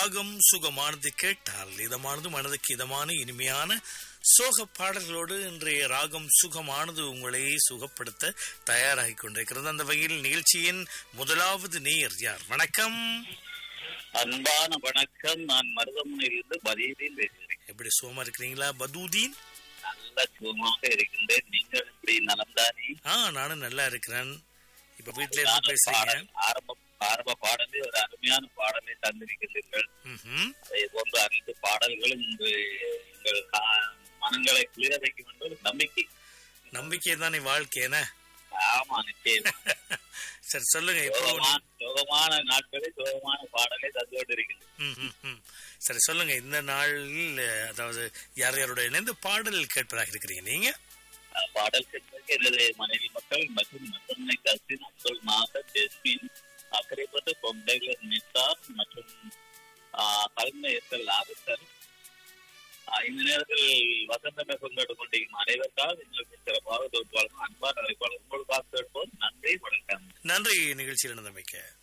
ராகம் சுகமானது கேட்டால் இதமானது மனதுக்கு இதமான இனிமையான சோக பாடல்களோடு இன்றைய ராகம் சுகமானது உங்களை சுகப்படுத்த தயாராகி கொண்டிருக்கிறது அந்த வகையில் நிகழ்ச்சியின் முதலாவது நேயர் யார் வணக்கம் அன்பான வணக்கம் நான் மருதமுனையிலிருந்து பதியதீன் பேசுகிறேன் எப்படி சுகமா இருக்கிறீங்களா பதூதீன் நல்ல சுகமாக இருக்கின்றேன் நீங்கள் எப்படி நலம்தானே ஆ நானும் நல்லா இருக்கிறேன் இப்ப வீட்ல இருந்து பேசுறீங்க பாடல் ஆரம்ப ஆரம்ப பாடலே ஒரு அருமையான பாடலை தந்திருக்கின்றீர்கள் ம்ஹும். அதே போன்று அனைத்து பாடல்களும் உங்கள் எங்கள் கா- மனங்களை குளிர வைக்கும் என்ற ஒரு நம்பிக்கை நம்பிக்கை தானே வாழ்க்கையன ஆமா நிச்சயம் சரி சொல்லுங்க இப்போ சோகமான சோகமான நாட்களில் சோகமான பாடலை தந்து கொண்டிருக்கின்றேன் ம், ம், ம். சரி சொல்லுங்க இந்த நாளில் அதாவது யார் யாரோட இணைந்து பாடல் கேட்பதாக இருக்கிறீங்க நீங்க அஹ் பாடல் கேட்பதற்கு எனது மனைவி மக்கள் மற்றும் மத்தன்மை கசின் அப்துல் நாசர் ஜெஸ்மின் அக்கறைப்பட்ட கொண்டைலர் நிசார் மற்றும் கல்மை எஸ்எல் ஆபத்தர் இந்த நேரத்தில் வசந்தமே கொண்டாடு கொண்டிருக்கும் அனைவருக்காக எங்களுக்கு சிறப்பாக தொகுப்பாளர்கள் அன்பான அழைப்பாளர் உங்களுக்காக கேட்போம் நன்றி வணக்கம் நன்றி நிகழ்ச்சியில் இணைந்தமைக்க